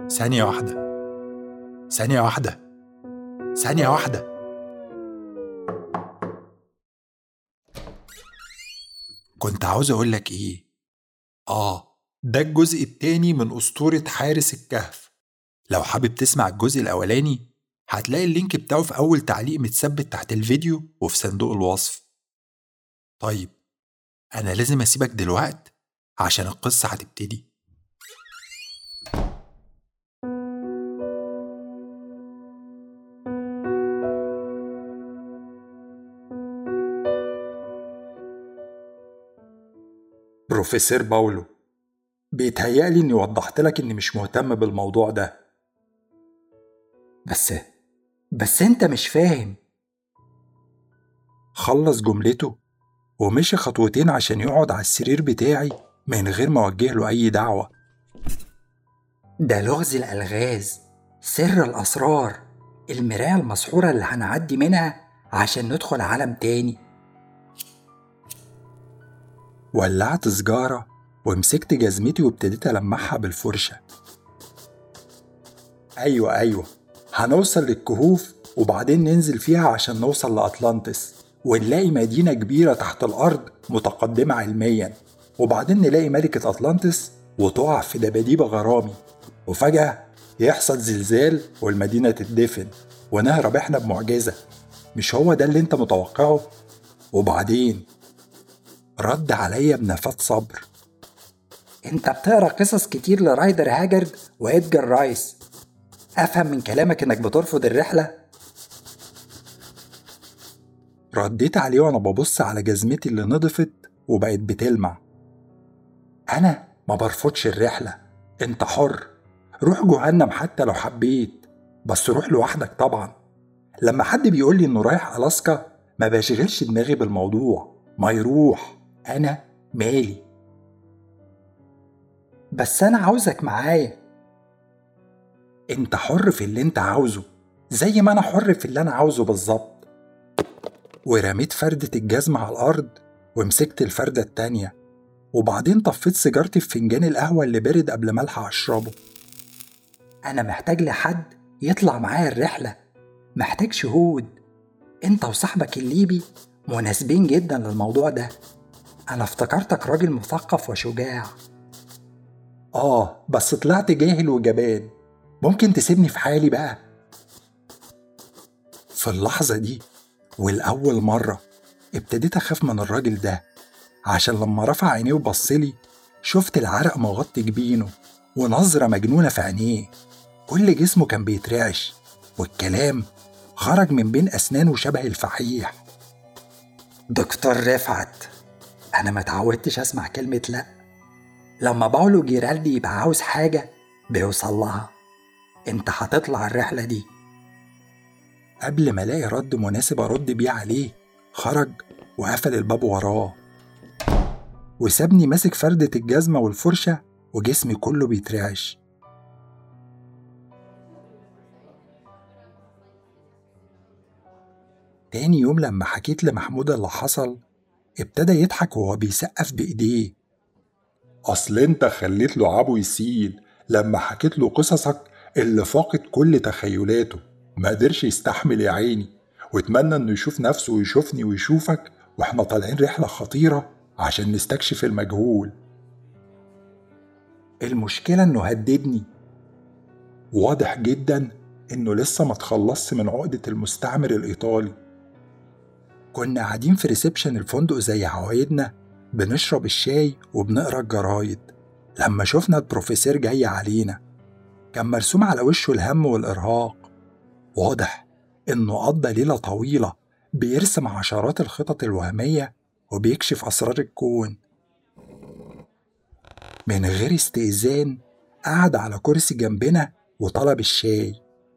ثانية واحدة ثانية واحدة ثانية واحدة كنت عاوز أقولك إيه آه ده الجزء التاني من أسطورة حارس الكهف لو حابب تسمع الجزء الأولاني هتلاقي اللينك بتاعه في أول تعليق متثبت تحت الفيديو وفي صندوق الوصف طيب أنا لازم أسيبك دلوقت عشان القصة هتبتدي بروفيسور باولو بيتهيألي إني وضحت لك إني مش مهتم بالموضوع ده بس بس انت مش فاهم خلص جملته ومشي خطوتين عشان يقعد على السرير بتاعي من غير ما أوجه له أي دعوة ده لغز الألغاز سر الأسرار المراية المسحورة اللي هنعدي منها عشان ندخل عالم تاني ولعت سجارة ومسكت جزمتي وابتديت ألمعها بالفرشة أيوة أيوة هنوصل للكهوف وبعدين ننزل فيها عشان نوصل لأطلانتس ونلاقي مدينة كبيرة تحت الأرض متقدمة علميا وبعدين نلاقي ملكة أطلانتس وتقع في دباديب غرامي وفجأة يحصل زلزال والمدينة تتدفن ونهرب احنا بمعجزة مش هو ده اللي انت متوقعه وبعدين رد عليا بنفات صبر انت بتقرا قصص كتير لرايدر هاجرد وإدجار رايس افهم من كلامك انك بترفض الرحلة رديت عليه وانا ببص على جزمتي اللي نضفت وبقت بتلمع انا ما برفضش الرحلة انت حر روح جهنم حتى لو حبيت بس روح لوحدك طبعا لما حد بيقول لي انه رايح الاسكا ما بشغلش دماغي بالموضوع ما يروح انا مالي بس انا عاوزك معايا انت حر في اللي انت عاوزه زي ما انا حر في اللي انا عاوزه بالظبط ورميت فردة الجزمة على الأرض ومسكت الفردة التانية وبعدين طفيت سيجارتي في فنجان القهوة اللي برد قبل ما ألحق أشربه انا محتاج لحد يطلع معايا الرحلة محتاج شهود انت وصاحبك الليبي مناسبين جدا للموضوع ده انا افتكرتك راجل مثقف وشجاع آه بس طلعت جاهل وجبان ممكن تسيبني في حالي بقى في اللحظة دي والأول مرة ابتديت أخاف من الراجل ده عشان لما رفع عينيه وبصلي شفت العرق مغطي جبينه ونظرة مجنونة في عينيه كل جسمه كان بيترعش والكلام خرج من بين أسنانه شبه الفحيح دكتور رفعت انا ما اتعودتش اسمع كلمة لا لما باولو جيرالدي يبقى عاوز حاجة بيوصل لها انت هتطلع الرحلة دي قبل ما الاقي رد مناسب ارد بيه عليه خرج وقفل الباب وراه وسابني ماسك فردة الجزمة والفرشة وجسمي كله بيترعش تاني يوم لما حكيت لمحمود اللي حصل ابتدى يضحك وهو بيسقف بإيديه أصل أنت خليت لعابه يسيل لما حكيت له قصصك اللي فاقت كل تخيلاته ما قدرش يستحمل يا عيني واتمنى انه يشوف نفسه ويشوفني ويشوفك واحنا طالعين رحلة خطيرة عشان نستكشف المجهول المشكلة انه هددني واضح جدا انه لسه ما تخلصش من عقدة المستعمر الايطالي كنا قاعدين في ريسبشن الفندق زي عوايدنا بنشرب الشاي وبنقرا الجرايد لما شفنا البروفيسور جاي علينا كان مرسوم على وشه الهم والإرهاق واضح إنه قضى ليلة طويلة بيرسم عشرات الخطط الوهمية وبيكشف أسرار الكون من غير استئذان قعد على كرسي جنبنا وطلب الشاي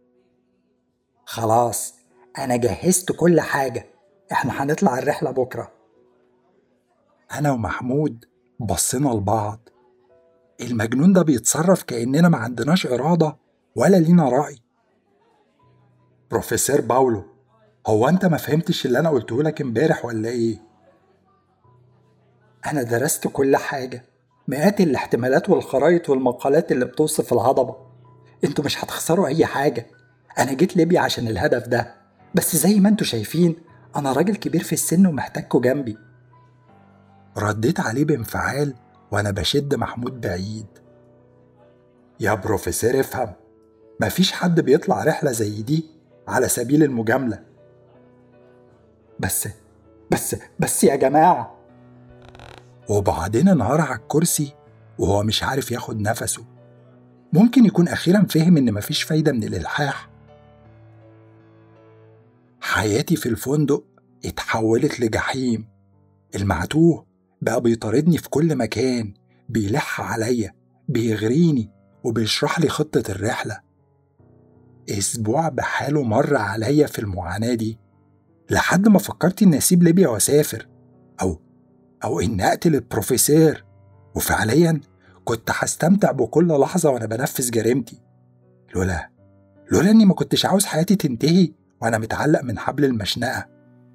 خلاص انا جهزت كل حاجة احنا هنطلع الرحلة بكرة أنا ومحمود بصينا لبعض المجنون ده بيتصرف كأننا ما عندناش إرادة ولا لينا رأي بروفيسور باولو هو أنت ما فهمتش اللي أنا قلته لك امبارح ولا إيه؟ انا درست كل حاجة مئات الاحتمالات والخرايط والمقالات اللي بتوصف الهضبة انتوا مش هتخسروا أي حاجة أنا جيت ليبيا عشان الهدف ده بس زي ما انتوا شايفين أنا راجل كبير في السن ومحتاجكوا جنبي رديت عليه بانفعال وأنا بشد محمود بعيد يا بروفيسور افهم مفيش حد بيطلع رحلة زي دي على سبيل المجاملة بس بس بس يا جماعة وبعدين انهار على الكرسي وهو مش عارف ياخد نفسه ممكن يكون أخيرا فهم إن مفيش فايدة من الإلحاح حياتي في الفندق اتحولت لجحيم المعتوه بقى بيطاردني في كل مكان بيلح عليا بيغريني وبيشرح لي خطة الرحلة أسبوع بحاله مر عليا في المعاناة دي لحد ما فكرت إني أسيب ليبيا وأسافر أو أو إني أقتل البروفيسور وفعليا كنت هستمتع بكل لحظة وأنا بنفذ جريمتي لولا لولا إني ما كنتش عاوز حياتي تنتهي وأنا متعلق من حبل المشنقة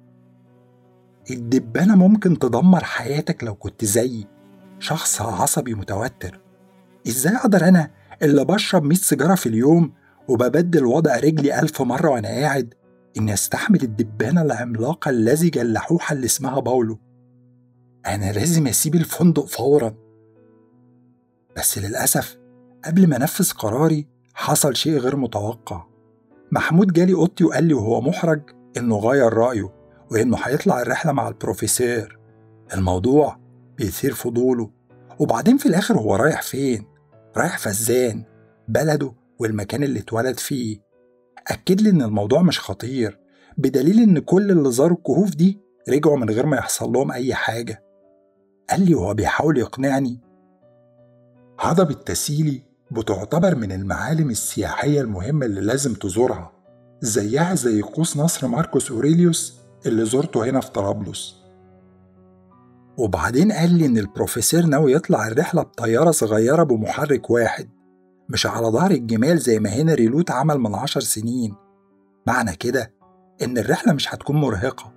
الدبانة ممكن تدمر حياتك لو كنت زيي شخص عصبي متوتر ازاي اقدر انا اللي بشرب 100 سيجارة في اليوم وببدل وضع رجلي ألف مرة وأنا قاعد إني أستحمل الدبانة العملاقة اللزجة اللحوحة اللي اسمها باولو أنا لازم أسيب الفندق فورا بس للأسف قبل ما أنفذ قراري حصل شيء غير متوقع محمود جالي أوضتي وقال لي وهو محرج إنه غير رأيه وإنه هيطلع الرحلة مع البروفيسور الموضوع بيثير فضوله وبعدين في الآخر هو رايح فين؟ رايح فزان بلده والمكان اللي اتولد فيه أكد لي إن الموضوع مش خطير بدليل إن كل اللي زاروا الكهوف دي رجعوا من غير ما يحصل لهم أي حاجة قال لي وهو بيحاول يقنعني هضبة التسيلي بتعتبر من المعالم السياحية المهمة اللي لازم تزورها زيها زي قوس نصر ماركوس أوريليوس اللي زرته هنا في طرابلس وبعدين قال لي إن البروفيسور ناوي يطلع الرحلة بطيارة صغيرة بمحرك واحد مش على ظهر الجمال زي ما هنري لوت عمل من عشر سنين معنى كده إن الرحلة مش هتكون مرهقة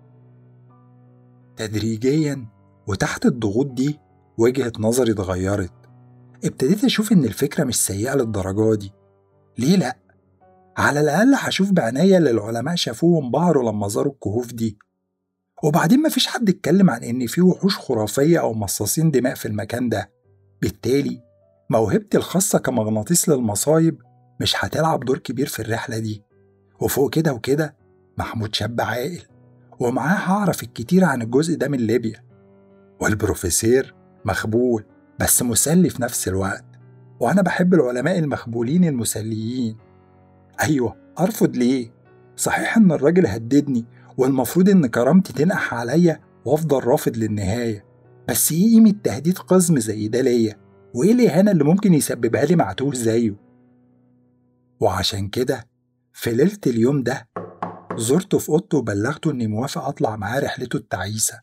تدريجيا وتحت الضغوط دي وجهة نظري اتغيرت ابتديت أشوف إن الفكرة مش سيئة للدرجة دي ليه لأ؟ على الأقل هشوف بعناية اللي العلماء شافوه وانبهروا لما زاروا الكهوف دي وبعدين مفيش حد اتكلم عن إن في وحوش خرافية أو مصاصين دماء في المكان ده بالتالي موهبتي الخاصة كمغناطيس للمصايب مش هتلعب دور كبير في الرحلة دي وفوق كده وكده محمود شاب عاقل ومعاه هعرف الكتير عن الجزء ده من ليبيا والبروفيسور مخبول بس مسلي في نفس الوقت وأنا بحب العلماء المخبولين المسليين أيوة أرفض ليه؟ صحيح إن الراجل هددني والمفروض إن كرامتي تنقح عليا وأفضل رافض للنهاية بس إيه قيمة تهديد قزم زي ده ليا؟ وإيه الإهانة اللي ممكن يسببها لي معتوه زيه؟ وعشان كده في ليلة اليوم ده زرته في أوضته وبلغته إني موافق أطلع معاه رحلته التعيسة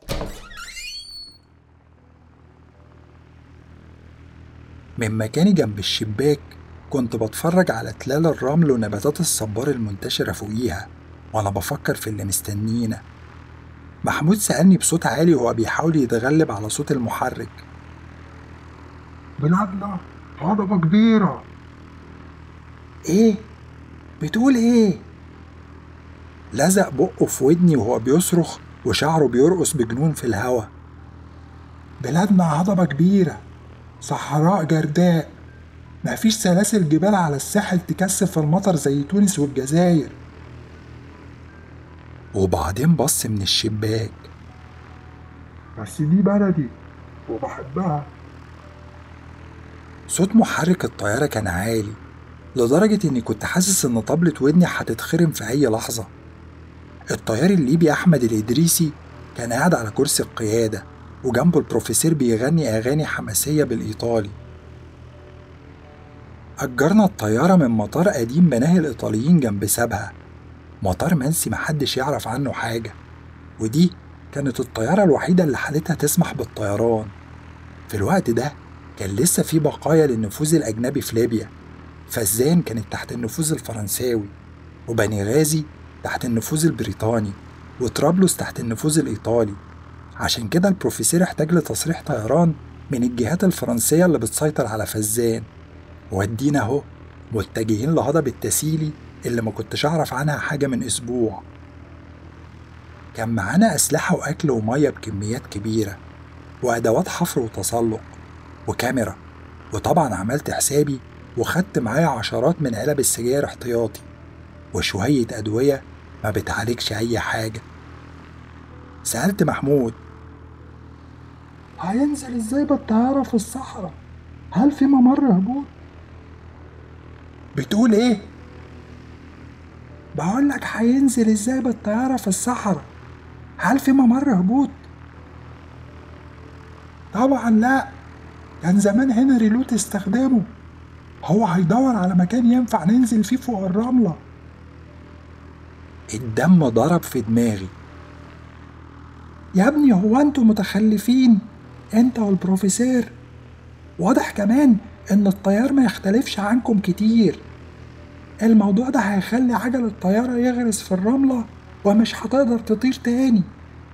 من مكاني جنب الشباك كنت بتفرج على تلال الرمل ونباتات الصبار المنتشرة فوقيها وأنا بفكر في اللي مستنينا محمود سألني بصوت عالي وهو بيحاول يتغلب على صوت المحرك بلادنا هضبة كبيرة إيه؟ بتقول إيه؟ لزق بقه في ودني وهو بيصرخ وشعره بيرقص بجنون في الهوا بلادنا هضبة كبيرة صحراء جرداء مفيش سلاسل جبال على الساحل تكثف المطر زي تونس والجزائر وبعدين بص من الشباك بس دي بلدي وبحبها صوت محرك الطيارة كان عالي لدرجة إني كنت حاسس إن طبلة ودني هتتخرم في أي لحظة الطيار الليبي أحمد الإدريسي كان قاعد على كرسي القيادة وجنبه البروفيسور بيغني أغاني حماسية بالإيطالي أجرنا الطيارة من مطار قديم بناه الإيطاليين جنب سابها مطار منسي محدش يعرف عنه حاجة ودي كانت الطيارة الوحيدة اللي حالتها تسمح بالطيران في الوقت ده كان لسه في بقايا للنفوذ الأجنبي في ليبيا فزان كانت تحت النفوذ الفرنساوي وبني غازي تحت النفوذ البريطاني وطرابلس تحت النفوذ الإيطالي عشان كده البروفيسور احتاج لتصريح طيران من الجهات الفرنسية اللي بتسيطر على فزان ودينا اهو متجهين لهضبة تسيلي اللي ما كنتش أعرف عنها حاجة من أسبوع كان معانا أسلحة وأكل ومية بكميات كبيرة وأدوات حفر وتسلق وكاميرا وطبعا عملت حسابي وخدت معايا عشرات من علب السجاير احتياطي وشوية أدوية ما بتعالجش أي حاجة سألت محمود هينزل ازاي بالطيارة في الصحراء؟ هل في ممر هبوط؟ بتقول إيه؟ بقول لك هينزل ازاي بالطيارة في الصحراء؟ هل في ممر هبوط؟ طبعا لا كان زمان هنري لوت استخدامه هو هيدور على مكان ينفع ننزل فيه فوق الرملة الدم ضرب في دماغي يا ابني هو انتوا متخلفين انت والبروفيسور واضح كمان ان الطيار ما يختلفش عنكم كتير الموضوع ده هيخلي عجل الطيارة يغرس في الرملة ومش هتقدر تطير تاني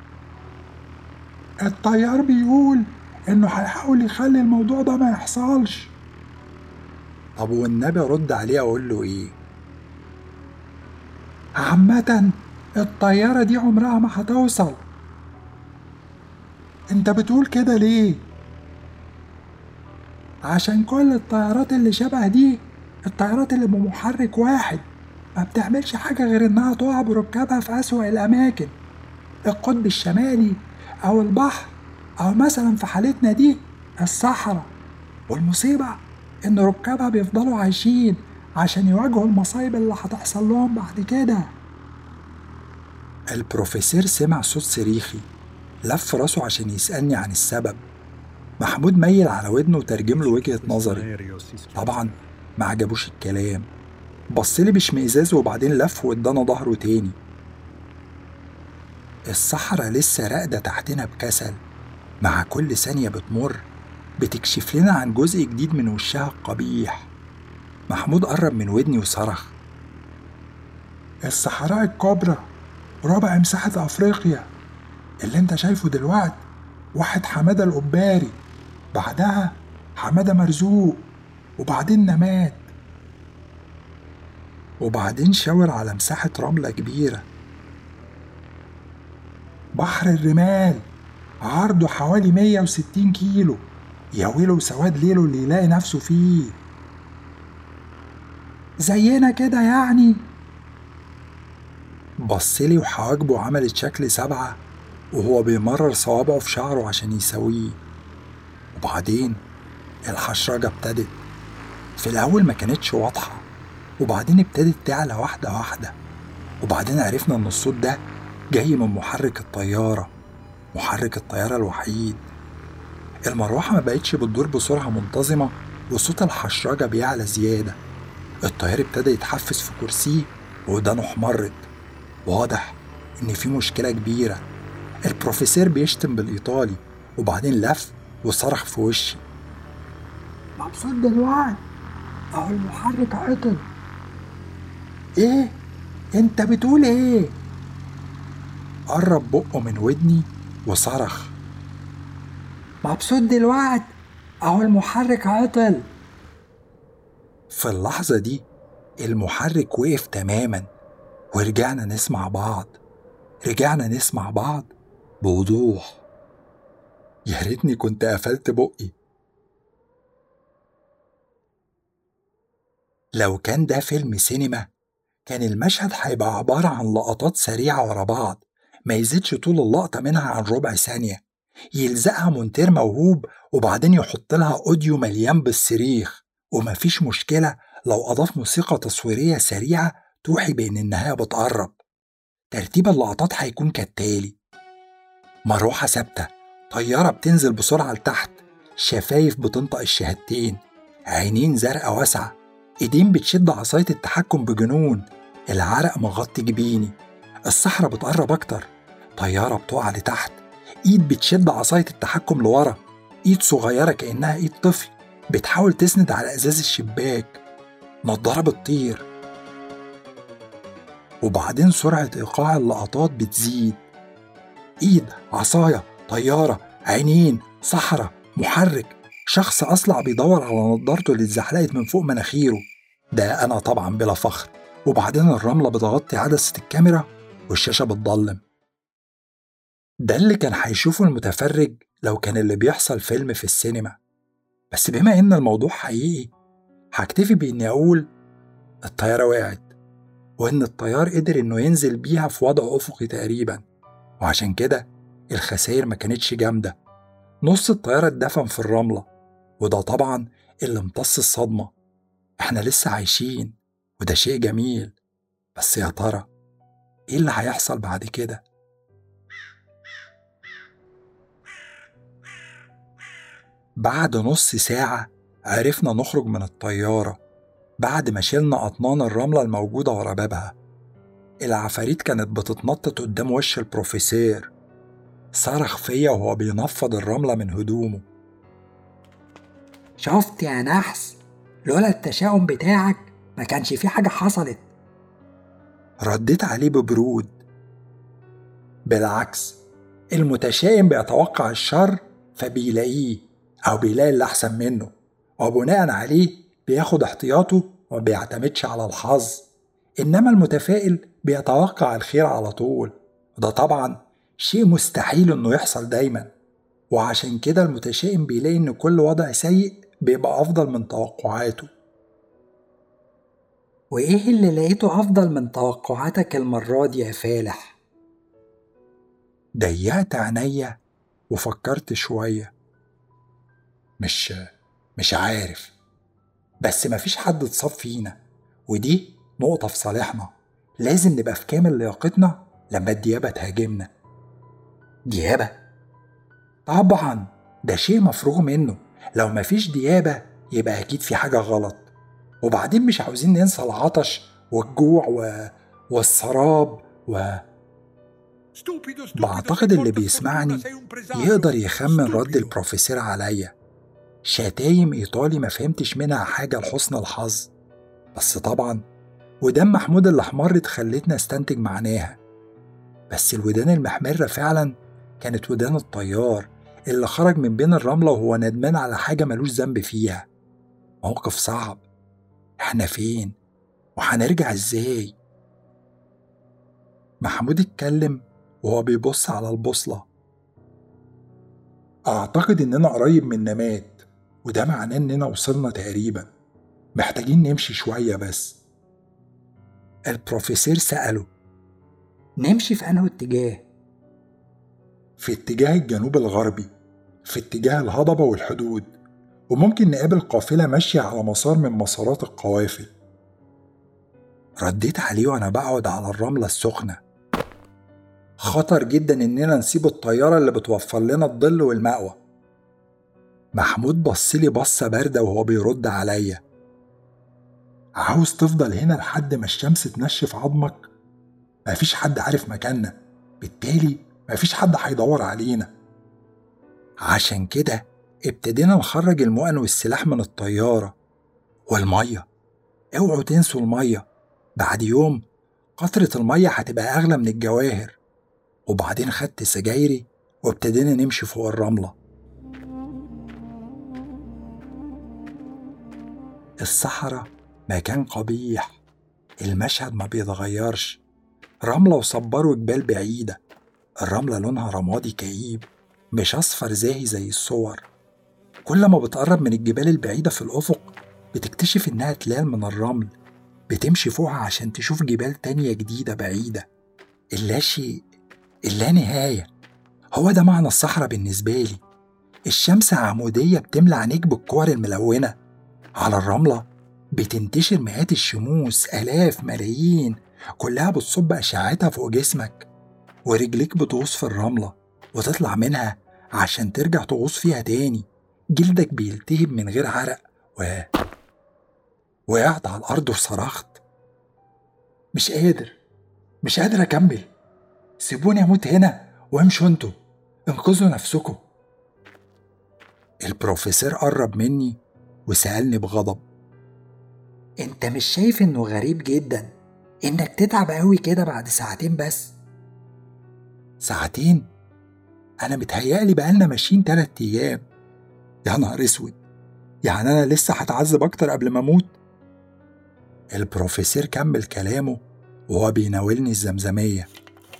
الطيار بيقول انه هيحاول يخلي الموضوع ده ما يحصلش طب والنبي أرد عليه أقول له إيه؟ عامة الطيارة دي عمرها ما هتوصل انت بتقول كده ليه؟ عشان كل الطيارات اللي شبه دي الطيارات اللي بمحرك واحد ما بتعملش حاجة غير إنها تقع بركابها في أسوأ الأماكن القطب الشمالي أو البحر أو مثلا في حالتنا دي الصحراء والمصيبة إن ركابها بيفضلوا عايشين عشان يواجهوا المصايب اللي هتحصل لهم بعد كده البروفيسور سمع صوت صريخي لف راسه عشان يسألني عن السبب محمود ميل على ودنه وترجم له وجهة نظري طبعا ما عجبوش الكلام بصلي باشمئزاز وبعدين لف وادانا ظهره تاني الصحراء لسه راقدة تحتنا بكسل مع كل ثانية بتمر بتكشف لنا عن جزء جديد من وشها القبيح محمود قرب من ودني وصرخ الصحراء الكبرى ربع مساحة أفريقيا اللي انت شايفه دلوقتي واحد حمادة القباري بعدها حمادة مرزوق وبعدين نمات وبعدين شاور على مساحة رملة كبيرة بحر الرمال عرضه حوالي 160 كيلو يا ويله سواد ليله اللي يلاقي نفسه فيه زينا كده يعني بصلي وحواجبه عملت شكل سبعة وهو بيمرر صوابعه في شعره عشان يساويه وبعدين الحشرجة ابتدت في الأول ما كانتش واضحة وبعدين ابتدت تعلى واحدة واحدة وبعدين عرفنا إن الصوت ده جاي من محرك الطيارة محرك الطيارة الوحيد المروحة ما بقتش بتدور بسرعة منتظمة وصوت الحشرجة بيعلى زيادة الطيار ابتدى يتحفز في كرسيه ودانه احمرت واضح إن في مشكلة كبيرة البروفيسور بيشتم بالإيطالي وبعدين لف وصرخ في وشي مبسوط دلوقتي أهو المحرك عطل إيه؟ أنت بتقول إيه؟ قرب بقه من ودني وصرخ مبسوط دلوقتي أهو المحرك عطل في اللحظة دي المحرك وقف تماما ورجعنا نسمع بعض رجعنا نسمع بعض بوضوح يا ريتني كنت قفلت بقي لو كان ده فيلم سينما كان المشهد هيبقى عبارة عن لقطات سريعة ورا بعض ما يزيدش طول اللقطة منها عن ربع ثانية يلزقها مونتير موهوب وبعدين يحط لها أوديو مليان بالصريخ ومفيش مشكلة لو أضاف موسيقى تصويرية سريعة توحي بإن النهاية بتقرب ترتيب اللقطات هيكون كالتالي مروحة ثابتة طيارة بتنزل بسرعة لتحت شفايف بتنطق الشهادتين عينين زرقاء واسعة ايدين بتشد عصاية التحكم بجنون العرق مغطي جبيني الصحراء بتقرب أكتر طيارة بتقع لتحت إيد بتشد عصاية التحكم لورا إيد صغيرة كأنها إيد طفل بتحاول تسند على إزاز الشباك نضارة بتطير وبعدين سرعة إيقاع اللقطات بتزيد إيد عصاية طيارة عينين صحراء محرك شخص أصلع بيدور على نضارته اللي اتزحلقت من فوق مناخيره ده أنا طبعا بلا فخر وبعدين الرملة بتغطي عدسة الكاميرا والشاشة بتضلم ده اللي كان هيشوفه المتفرج لو كان اللي بيحصل فيلم في السينما بس بما إن الموضوع حقيقي هكتفي بإني أقول الطيارة وقعت وإن الطيار قدر إنه ينزل بيها في وضع أفقي تقريبا وعشان كده الخسائر ما كانتش جامدة نص الطيارة اتدفن في الرملة وده طبعا اللي امتص الصدمة احنا لسه عايشين وده شيء جميل بس يا ترى ايه اللي هيحصل بعد كده بعد نص ساعة عرفنا نخرج من الطيارة بعد ما شلنا أطنان الرملة الموجودة ورا بابها العفاريت كانت بتتنطط قدام وش البروفيسور صرخ فيا وهو بينفض الرملة من هدومه شفت يا نحس لولا التشاؤم بتاعك ما كانش في حاجة حصلت رديت عليه ببرود بالعكس المتشائم بيتوقع الشر فبيلاقيه أو بيلاقي اللي أحسن منه وبناء عليه بياخد احتياطه وما بيعتمدش على الحظ إنما المتفائل بيتوقع الخير على طول وده طبعا شيء مستحيل إنه يحصل دايما وعشان كده المتشائم بيلاقي إن كل وضع سيء بيبقى أفضل من توقعاته وإيه اللي لقيته أفضل من توقعاتك المرة دي يا فالح؟ ضيقت عينيا وفكرت شوية مش مش عارف بس مفيش حد اتصاب فينا ودي نقطة في صالحنا لازم نبقى في كامل لياقتنا لما الديابة تهاجمنا ديابة؟ طبعا ده شيء مفروغ منه لو مفيش ديابة يبقى أكيد في حاجة غلط وبعدين مش عاوزين ننسى العطش والجوع و... والسراب و بعتقد اللي بيسمعني يقدر يخمن رد البروفيسور عليا شتايم إيطالي ما فهمتش منها حاجة لحسن الحظ بس طبعا ودان محمود اللي احمرت خلتنا استنتج معناها بس الودان المحمرة فعلا كانت ودان الطيار اللي خرج من بين الرملة وهو ندمان على حاجة ملوش ذنب فيها موقف صعب احنا فين وهنرجع ازاي محمود اتكلم وهو بيبص على البوصلة أعتقد إننا قريب من نمات وده معناه إننا وصلنا تقريبا محتاجين نمشي شوية بس البروفيسور سأله نمشي في أنه اتجاه في اتجاه الجنوب الغربي في اتجاه الهضبة والحدود وممكن نقابل قافلة ماشية على مسار من مسارات القوافل رديت عليه وأنا بقعد على الرملة السخنة خطر جدا إننا نسيب الطيارة اللي بتوفر لنا الظل والمأوى محمود بصلي بصة باردة وهو بيرد عليا عاوز تفضل هنا لحد ما الشمس تنشف عظمك مفيش حد عارف مكاننا بالتالي مفيش حد هيدور علينا عشان كده ابتدينا نخرج المؤن والسلاح من الطيارة والمية اوعوا تنسوا المية بعد يوم قطرة المية هتبقى أغلى من الجواهر وبعدين خدت سجايري وابتدينا نمشي فوق الرملة الصحراء مكان قبيح المشهد ما بيتغيرش رملة وصبار وجبال بعيدة الرملة لونها رمادي كئيب مش أصفر زاهي زي الصور كل ما بتقرب من الجبال البعيدة في الأفق بتكتشف إنها تلال من الرمل بتمشي فوقها عشان تشوف جبال تانية جديدة بعيدة اللا شيء اللا نهاية هو ده معنى الصحراء بالنسبة لي الشمس عمودية بتملى عينيك بالكور الملونة على الرملة بتنتشر مئات الشموس آلاف ملايين كلها بتصب أشعتها فوق جسمك ورجليك بتغوص في الرملة وتطلع منها عشان ترجع تغوص فيها تاني جلدك بيلتهب من غير عرق و وقعت على الأرض وصرخت مش قادر مش قادر أكمل سيبوني أموت هنا وامشوا انتوا انقذوا نفسكم البروفيسور قرب مني وسألني بغضب انت مش شايف انه غريب جدا انك تتعب قوي كده بعد ساعتين بس ساعتين أنا متهيألي بقالنا ماشيين تلات أيام يا نهار أسود يعني أنا لسه هتعذب أكتر قبل ما أموت البروفيسور كمل كلامه وهو بيناولني الزمزمية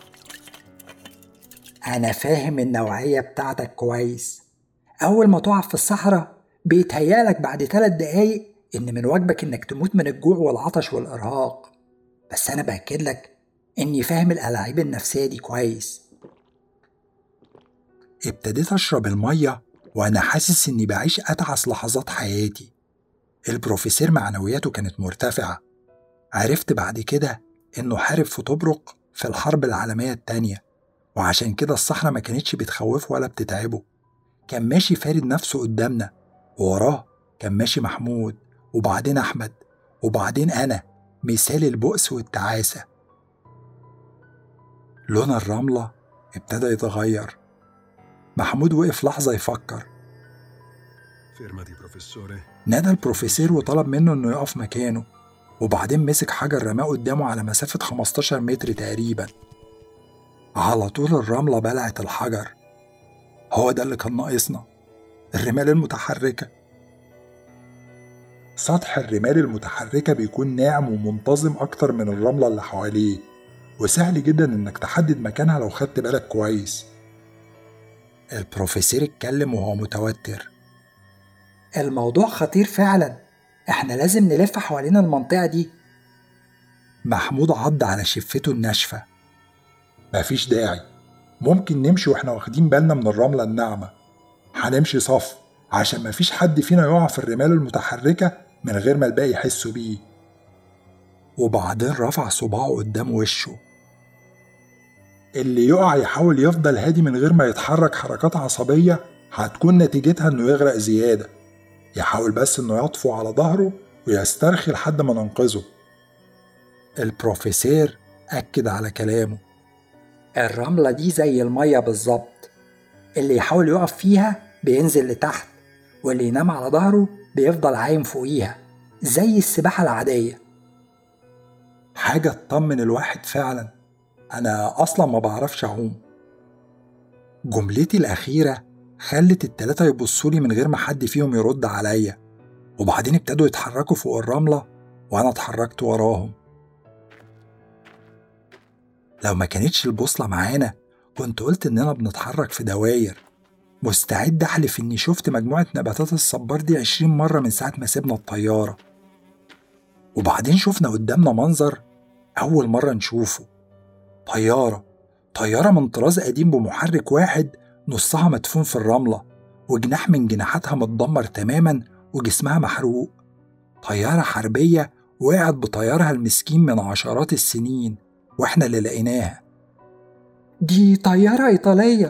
أنا فاهم النوعية بتاعتك كويس أول ما تقع في الصحراء بيتهيألك بعد ثلاث دقايق إن من واجبك إنك تموت من الجوع والعطش والإرهاق بس أنا بأكد لك إني فاهم الألاعيب النفسية دي كويس ابتديت أشرب المية وأنا حاسس إني بعيش أتعس لحظات حياتي البروفيسور معنوياته كانت مرتفعة عرفت بعد كده إنه حارب في طبرق في الحرب العالمية التانية وعشان كده الصحراء ما كانتش بتخوفه ولا بتتعبه كان ماشي فارد نفسه قدامنا ووراه كان ماشي محمود وبعدين أحمد وبعدين أنا مثال البؤس والتعاسة لون الرملة ابتدى يتغير محمود وقف لحظة يفكر Fermati, professore. نادى البروفيسور وطلب منه انه يقف مكانه وبعدين مسك حجر رماه قدامه على مسافة 15 متر تقريبا على طول الرملة بلعت الحجر هو ده اللي كان ناقصنا الرمال المتحركة سطح الرمال المتحركة بيكون ناعم ومنتظم أكتر من الرملة اللي حواليه وسهل جدا إنك تحدد مكانها لو خدت بالك كويس البروفيسور اتكلم وهو متوتر الموضوع خطير فعلا احنا لازم نلف حوالين المنطقة دي محمود عض على شفته الناشفة مفيش داعي ممكن نمشي واحنا واخدين بالنا من الرملة الناعمة هنمشي صف عشان مفيش حد فينا يقع في الرمال المتحركة من غير ما الباقي يحسوا بيه وبعدين رفع صباعه قدام وشه اللي يقع يحاول يفضل هادي من غير ما يتحرك حركات عصبية هتكون نتيجتها انه يغرق زيادة يحاول بس انه يطفو على ظهره ويسترخي لحد ما ننقذه البروفيسور أكد على كلامه الرملة دي زي المية بالظبط اللي يحاول يقف فيها بينزل لتحت واللي ينام على ظهره بيفضل عايم فوقيها زي السباحة العادية حاجة تطمن الواحد فعلا أنا أصلا ما بعرفش أعوم جملتي الأخيرة خلت التلاتة يبصولي من غير ما حد فيهم يرد عليا وبعدين ابتدوا يتحركوا فوق الرملة وأنا اتحركت وراهم لو ما كانتش البوصلة معانا كنت قلت إننا بنتحرك في دواير مستعد أحلف إني شفت مجموعة نباتات الصبار دي عشرين مرة من ساعة ما سيبنا الطيارة وبعدين شفنا قدامنا منظر أول مرة نشوفه طيارة طيارة من طراز قديم بمحرك واحد نصها مدفون في الرملة وجناح من جناحاتها متدمر تماما وجسمها محروق طيارة حربية وقعت بطيارها المسكين من عشرات السنين واحنا اللي لقيناها دي طيارة إيطالية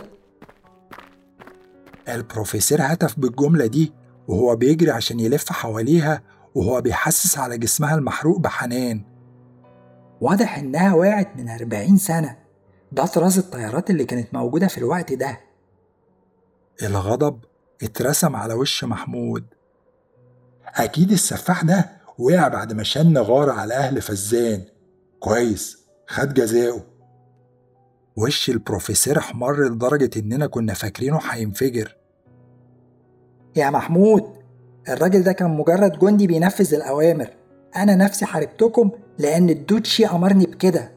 البروفيسور هتف بالجملة دي وهو بيجري عشان يلف حواليها وهو بيحسس على جسمها المحروق بحنان واضح إنها وقعت من 40 سنة ده طراز الطيارات اللي كانت موجودة في الوقت ده الغضب اترسم على وش محمود أكيد السفاح ده وقع بعد ما شن غارة على أهل فزان كويس خد جزاؤه وش البروفيسور احمر لدرجة إننا كنا فاكرينه هينفجر يا محمود الراجل ده كان مجرد جندي بينفذ الأوامر أنا نفسي حاربتكم لأن الدوتشي أمرني بكده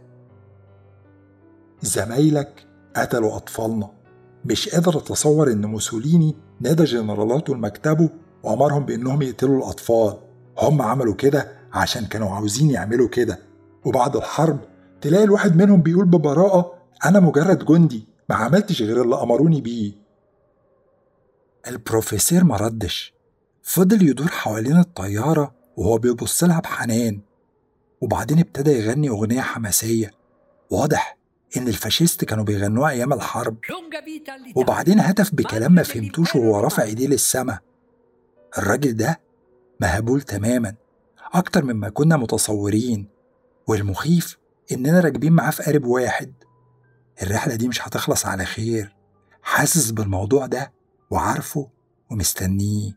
زمايلك قتلوا أطفالنا مش قادر أتصور إن موسوليني نادى جنرالاته لمكتبه وأمرهم بإنهم يقتلوا الأطفال هم عملوا كده عشان كانوا عاوزين يعملوا كده وبعد الحرب تلاقي الواحد منهم بيقول ببراءة أنا مجرد جندي ما عملتش غير اللي أمروني بيه البروفيسور مردش فضل يدور حوالين الطيارة وهو بيبص لها بحنان وبعدين ابتدى يغني أغنية حماسية واضح إن الفاشيست كانوا بيغنوها أيام الحرب وبعدين هتف بكلام ما فهمتوش وهو رافع إيديه للسما الراجل ده مهبول تماما أكتر مما كنا متصورين والمخيف إننا راكبين معاه في قارب واحد الرحلة دي مش هتخلص على خير حاسس بالموضوع ده وعارفه ومستنيه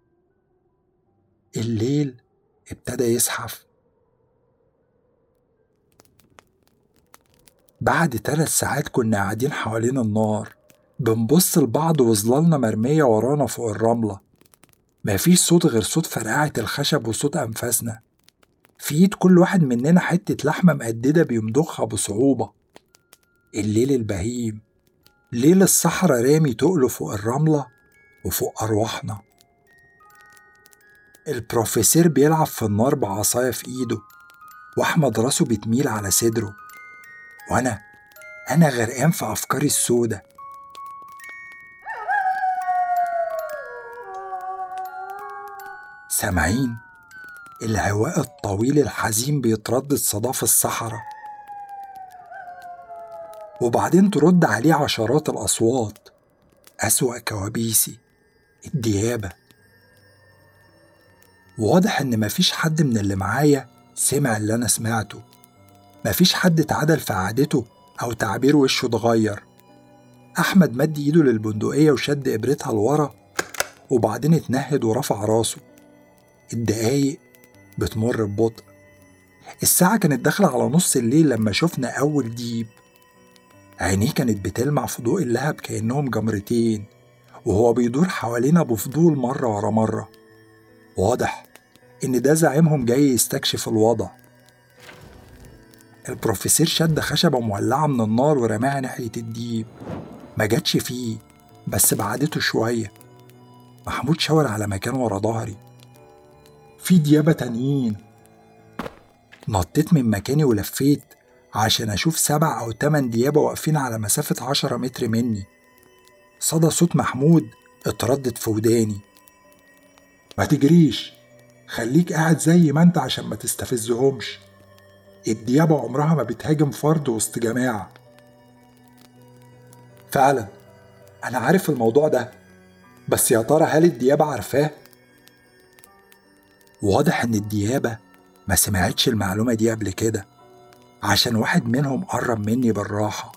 الليل ابتدى يزحف بعد ثلاث ساعات كنا قاعدين حوالين النار بنبص لبعض وظلالنا مرمية ورانا فوق الرملة مفيش صوت غير صوت فرقعة الخشب وصوت أنفاسنا في ايد كل واحد مننا حتة لحمة مقددة بيمضخها بصعوبة الليل البهيم ليل الصحراء رامي تقله فوق الرملة وفوق أرواحنا البروفيسور بيلعب في النار بعصاية في إيده وأحمد راسه بتميل على صدره وأنا أنا غرقان في أفكاري السودة سامعين الهواء الطويل الحزين بيتردد صداه في الصحراء وبعدين ترد عليه عشرات الأصوات أسوأ كوابيسي الديابة واضح إن مفيش حد من اللي معايا سمع اللي أنا سمعته مفيش حد اتعدل في قعدته أو تعبير وشه اتغير أحمد مد إيده للبندقية وشد إبرتها لورا وبعدين اتنهد ورفع راسه الدقايق بتمر ببطء الساعة كانت داخلة على نص الليل لما شفنا أول ديب عينيه كانت بتلمع في ضوء اللهب كأنهم جمرتين وهو بيدور حوالينا بفضول مرة ورا مرة واضح إن ده زعيمهم جاي يستكشف الوضع البروفيسور شد خشبة مولعة من النار ورماها ناحية الديب ما جاتش فيه بس بعدته شوية محمود شاور على مكان ورا ظهري في ديابة تانيين نطيت من مكاني ولفيت عشان أشوف سبع أو تمن ديابة واقفين على مسافة عشرة متر مني صدى صوت محمود اتردد في وداني ما تجريش خليك قاعد زي ما انت عشان ما تستفزهمش الديابة عمرها ما بتهاجم فرد وسط جماعة فعلا أنا عارف الموضوع ده بس يا ترى هل الديابة عارفاه؟ واضح إن الديابة ما سمعتش المعلومة دي قبل كده عشان واحد منهم قرب مني بالراحة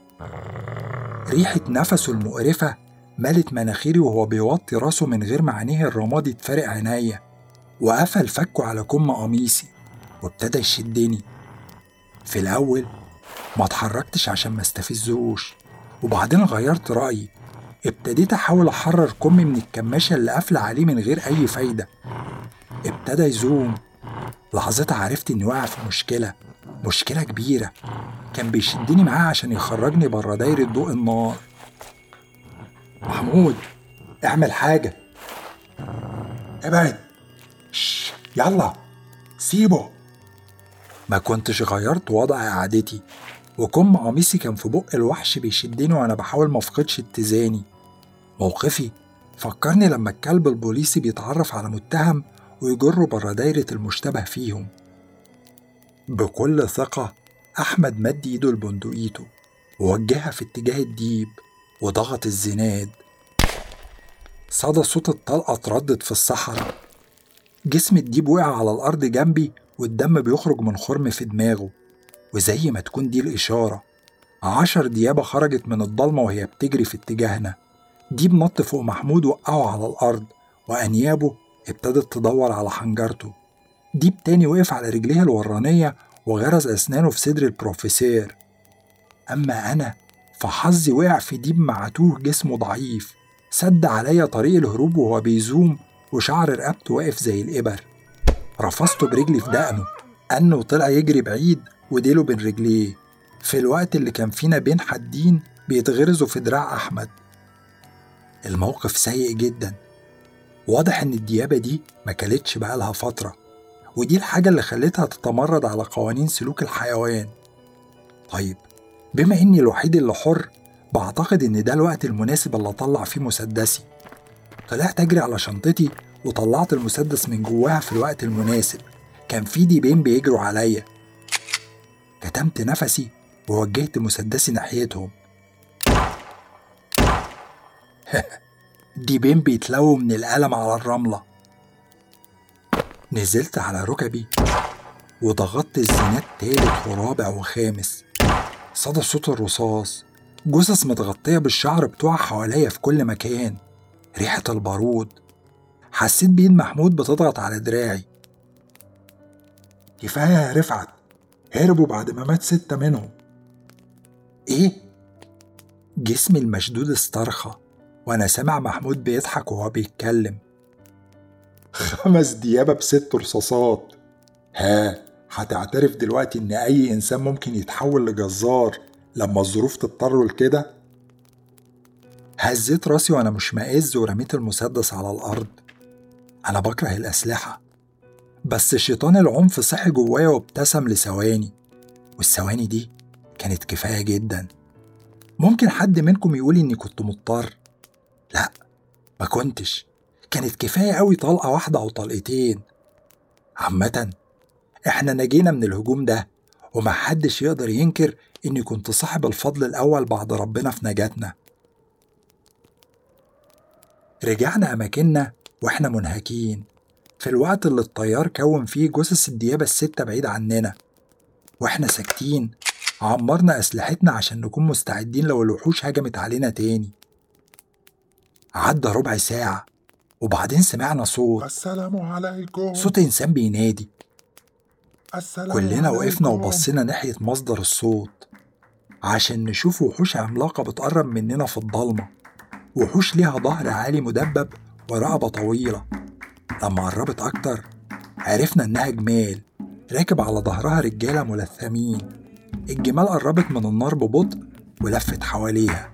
ريحة نفسه المقرفة ملت مناخيري وهو بيوطي راسه من غير ما عينيه الرمادي تفارق عينيا وقفل فكه على كم قميصي وابتدى يشدني في الأول ما اتحركتش عشان ما استفزوش وبعدين غيرت رأيي ابتديت أحاول أحرر كمي من الكماشة اللي قافلة عليه من غير أي فايدة ابتدى يزوم لحظتها عرفت إني واقع في مشكلة مشكلة كبيرة كان بيشدني معاه عشان يخرجني بره دايرة ضوء النار محمود اعمل حاجة ابعد شش يلا سيبه ما كنتش غيرت وضع قعدتي وكم قميصي كان في بق الوحش بيشدني وانا بحاول مفقدش اتزاني موقفي فكرني لما الكلب البوليسي بيتعرف على متهم ويجره بره دايرة المشتبه فيهم بكل ثقة أحمد مد إيده لبندقيته ووجهها في اتجاه الديب وضغط الزناد صدى صوت الطلقة اتردد في الصحراء جسم الديب وقع على الأرض جنبي والدم بيخرج من خرم في دماغه وزي ما تكون دي الإشارة عشر ديابة خرجت من الضلمة وهي بتجري في اتجاهنا ديب نط فوق محمود وقعه على الأرض وأنيابه ابتدت تدور على حنجرته ديب تاني وقف على رجليه الورانية وغرز أسنانه في صدر البروفيسور أما أنا فحظي وقع في ديب معتوه جسمه ضعيف سد عليا طريق الهروب وهو بيزوم وشعر رقبته واقف زي الإبر رفضته برجلي في دقنه أنه وطلع يجري بعيد وديله بين رجليه في الوقت اللي كان فينا بين حدين بيتغرزوا في دراع أحمد الموقف سيء جدا واضح إن الديابة دي ما كلتش بقالها فترة ودي الحاجة اللي خلتها تتمرد على قوانين سلوك الحيوان طيب بما إني الوحيد اللي حر بعتقد إن ده الوقت المناسب اللي أطلع فيه مسدسي طلعت أجري على شنطتي وطلعت المسدس من جواها في الوقت المناسب كان في ديبين بيجروا عليا كتمت نفسي ووجهت مسدسي ناحيتهم ديبين بيتلووا من الألم على الرملة نزلت على ركبي وضغطت الزناد تالت ورابع وخامس صدى صوت الرصاص جثث متغطية بالشعر بتوعها حواليا في كل مكان ريحة البارود حسيت بإيد محمود بتضغط على دراعي كفاية يا رفعت هربوا بعد ما مات ستة منهم إيه؟ جسمي المشدود استرخى وأنا سامع محمود بيضحك وهو بيتكلم خمس ديابة بست رصاصات ها هتعترف دلوقتي إن أي إنسان ممكن يتحول لجزار لما الظروف تضطره لكده؟ هزيت راسي وأنا مشمئز ورميت المسدس على الأرض أنا بكره الأسلحة بس شيطان العنف صحي جوايا وابتسم لثواني والثواني دي كانت كفاية جدا ممكن حد منكم يقول إني كنت مضطر لا ما كنتش كانت كفاية أوي طلقة واحدة أو طلقتين عامة إحنا نجينا من الهجوم ده ومحدش يقدر ينكر إني كنت صاحب الفضل الأول بعد ربنا في نجاتنا رجعنا أماكننا وإحنا منهكين في الوقت اللي الطيار كون فيه جثث الديابة الستة بعيد عننا وإحنا ساكتين عمرنا أسلحتنا عشان نكون مستعدين لو الوحوش هجمت علينا تاني عدى ربع ساعة وبعدين سمعنا صوت السلام عليكم صوت إنسان بينادي السلام كلنا وقفنا عليكم. وبصينا ناحية مصدر الصوت عشان نشوف وحوش عملاقة بتقرب مننا في الضلمة وحوش ليها ظهر عالي مدبب ورقبة طويلة لما قربت أكتر عرفنا إنها جمال راكب على ظهرها رجالة ملثمين الجمال قربت من النار ببطء ولفت حواليها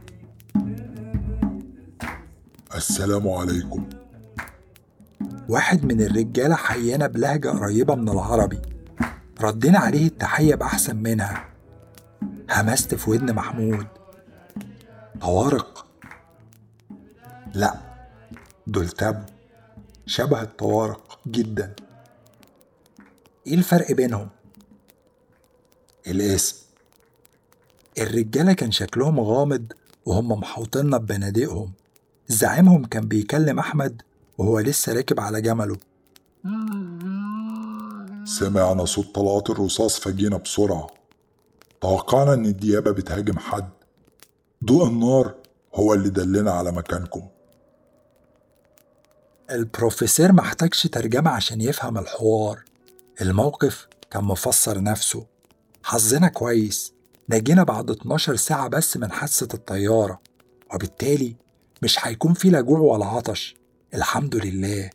السلام عليكم واحد من الرجالة حيانا بلهجة قريبة من العربي ردينا عليه التحية بأحسن منها همست في ودن محمود طوارق لا دول تابو شبه الطوارق جدا ايه الفرق بينهم؟ الاسم الرجالة كان شكلهم غامض وهم محوطيننا ببنادقهم زعيمهم كان بيكلم أحمد وهو لسه راكب على جمله سمعنا صوت طلقات الرصاص فجينا بسرعة توقعنا إن الديابة بتهاجم حد ضوء النار هو اللي دلنا على مكانكم البروفيسور محتاجش ترجمة عشان يفهم الحوار الموقف كان مفسر نفسه حظنا كويس نجينا بعد 12 ساعة بس من حادثة الطيارة وبالتالي مش هيكون في لا جوع ولا عطش الحمد لله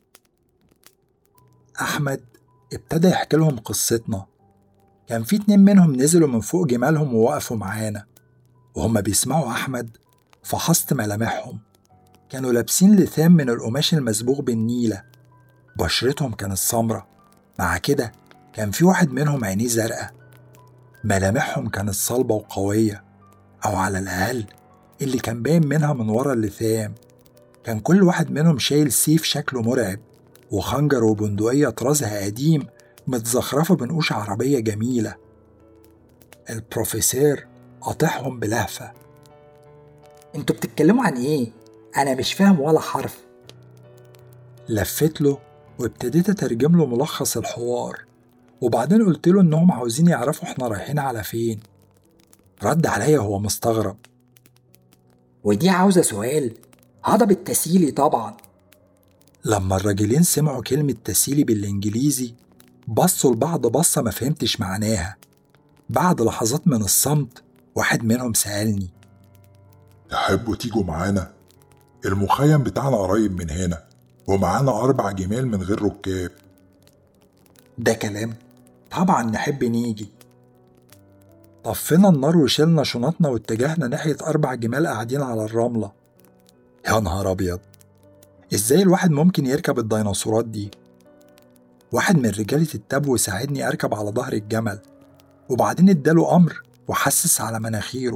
أحمد ابتدى يحكي لهم قصتنا كان في اتنين منهم نزلوا من فوق جمالهم ووقفوا معانا وهم بيسمعوا أحمد فحصت ملامحهم كانوا لابسين لثام من القماش المصبوغ بالنيلة بشرتهم كانت سمرة مع كده كان في واحد منهم عينيه زرقاء ملامحهم كانت صلبة وقوية أو على الأقل اللي كان باين منها من ورا اللثام كان كل واحد منهم شايل سيف شكله مرعب وخنجر وبندقية طرازها قديم متزخرفة بنقوش عربية جميلة البروفيسور قاطعهم بلهفة انتوا بتتكلموا عن ايه؟ انا مش فاهم ولا حرف لفت له وابتديت اترجم له ملخص الحوار وبعدين قلت له انهم عاوزين يعرفوا احنا رايحين على فين رد عليا وهو مستغرب ودي عاوزة سؤال هضب التسيلي طبعا لما الراجلين سمعوا كلمة تسيلي بالإنجليزي بصوا لبعض بصة ما فهمتش معناها بعد لحظات من الصمت واحد منهم سألني تحبوا تيجوا معانا المخيم بتاعنا قريب من هنا ومعانا أربع جمال من غير ركاب ده كلام طبعا نحب نيجي طفينا النار وشلنا شنطنا واتجهنا ناحية أربع جمال قاعدين على الرملة يا نهار أبيض إزاي الواحد ممكن يركب الديناصورات دي؟ واحد من رجالة التبو ساعدني أركب على ظهر الجمل وبعدين اداله أمر وحسس على مناخيره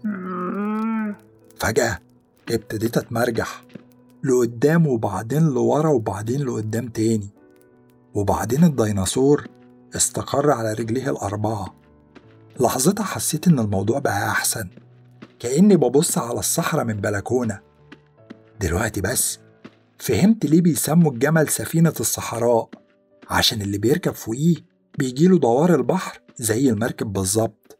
فجأة ابتديت أتمرجح لقدام وبعدين لورا وبعدين لقدام تاني وبعدين الديناصور استقر على رجليه الأربعة لحظتها حسيت إن الموضوع بقى أحسن كأني ببص على الصحراء من بلكونة دلوقتي بس فهمت ليه بيسموا الجمل سفينة الصحراء عشان اللي بيركب فوقيه بيجيله دوار البحر زي المركب بالظبط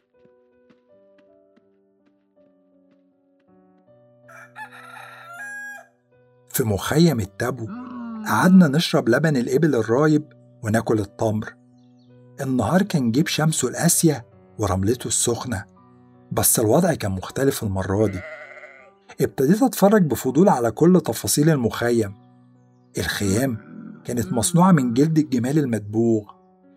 في مخيم التبو قعدنا نشرب لبن الإبل الرايب وناكل التمر النهار كان جيب شمسه القاسية ورملته السخنة بس الوضع كان مختلف المرة دي ابتديت أتفرج بفضول على كل تفاصيل المخيم الخيام كانت مصنوعة من جلد الجمال المدبوغ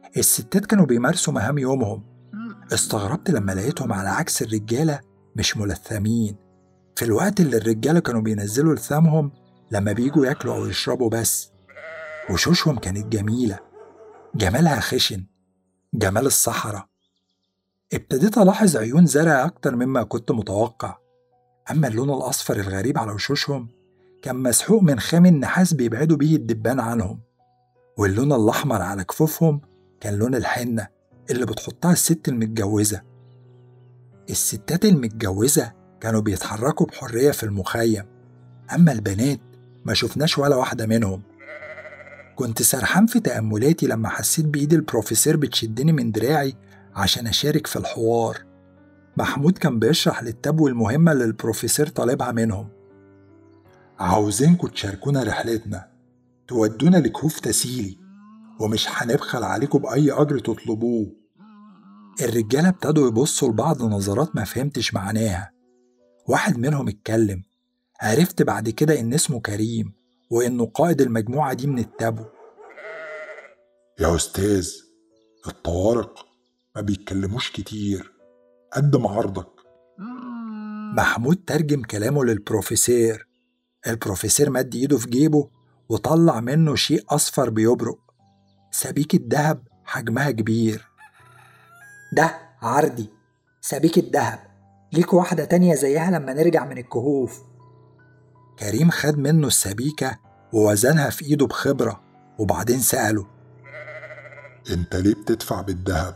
الستات كانوا بيمارسوا مهام يومهم استغربت لما لقيتهم على عكس الرجالة مش ملثمين في الوقت اللي الرجالة كانوا بينزلوا لثامهم لما بيجوا ياكلوا أو يشربوا بس وشوشهم كانت جميلة جمالها خشن جمال الصحراء ابتديت ألاحظ عيون زرع أكتر مما كنت متوقع أما اللون الأصفر الغريب على وشوشهم كان مسحوق من خام النحاس بيبعدوا بيه الدبان عنهم واللون الأحمر على كفوفهم كان لون الحنة اللي بتحطها الست المتجوزة الستات المتجوزة كانوا بيتحركوا بحرية في المخيم أما البنات ما شفناش ولا واحدة منهم كنت سرحان في تأملاتي لما حسيت بإيد البروفيسور بتشدني من دراعي عشان أشارك في الحوار محمود كان بيشرح للتبو المهمة اللي البروفيسور طالبها منهم عاوزينكوا تشاركونا رحلتنا تودونا لكهوف تسيلي ومش هنبخل عليكم بأي أجر تطلبوه الرجالة ابتدوا يبصوا لبعض نظرات ما فهمتش معناها واحد منهم اتكلم عرفت بعد كده إن اسمه كريم وإنه قائد المجموعة دي من التابو يا أستاذ الطوارق ما بيتكلموش كتير قدم عرضك محمود ترجم كلامه للبروفيسور البروفيسور مد ايده في جيبه وطلع منه شيء أصفر بيبرق سبيكة دهب حجمها كبير ده عرضي سبيكة دهب ليك واحدة تانية زيها لما نرجع من الكهوف كريم خد منه السبيكة ووزنها في ايده بخبرة وبعدين سأله انت ليه بتدفع بالذهب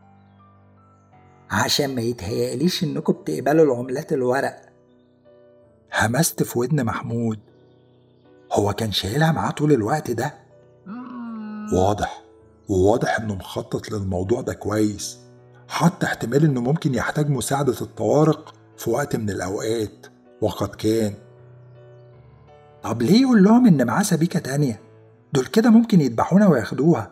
عشان ما يتهيأليش انكم بتقبلوا العملات الورق همست في ودن محمود هو كان شايلها معاه طول الوقت ده واضح وواضح انه مخطط للموضوع ده كويس حتى احتمال انه ممكن يحتاج مساعدة الطوارق في وقت من الأوقات وقد كان طب ليه يقول لهم إن معاه سبيكة تانية؟ دول كده ممكن يذبحونا وياخدوها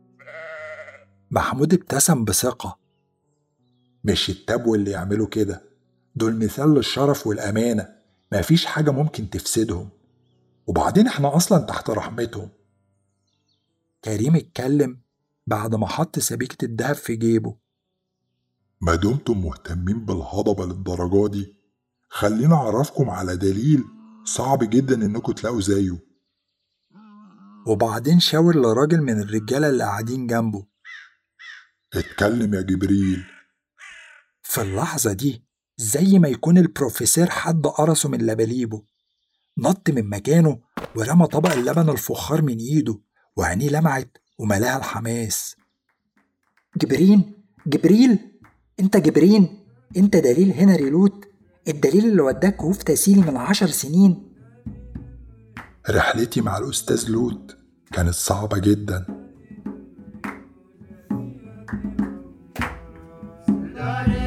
محمود ابتسم بثقة مش التبو اللي يعملوا كده دول مثال للشرف والأمانة مفيش حاجة ممكن تفسدهم وبعدين احنا أصلا تحت رحمتهم كريم اتكلم بعد ما حط سبيكة الدهب في جيبه ما دمتم مهتمين بالهضبة للدرجة دي خلينا أعرفكم على دليل صعب جدا إنكم تلاقوا زيه وبعدين شاور لراجل من الرجالة اللي قاعدين جنبه اتكلم يا جبريل في اللحظة دي زي ما يكون البروفيسور حد قرصه من لباليبه نط من مكانه ورمى طبق اللبن الفخار من ايده وعينيه لمعت وملاها الحماس جبرين جبريل انت جبرين انت دليل هنري لوت الدليل اللي وداك كهوف تسيلي من عشر سنين رحلتي مع الأستاذ لوت كانت صعبة جدا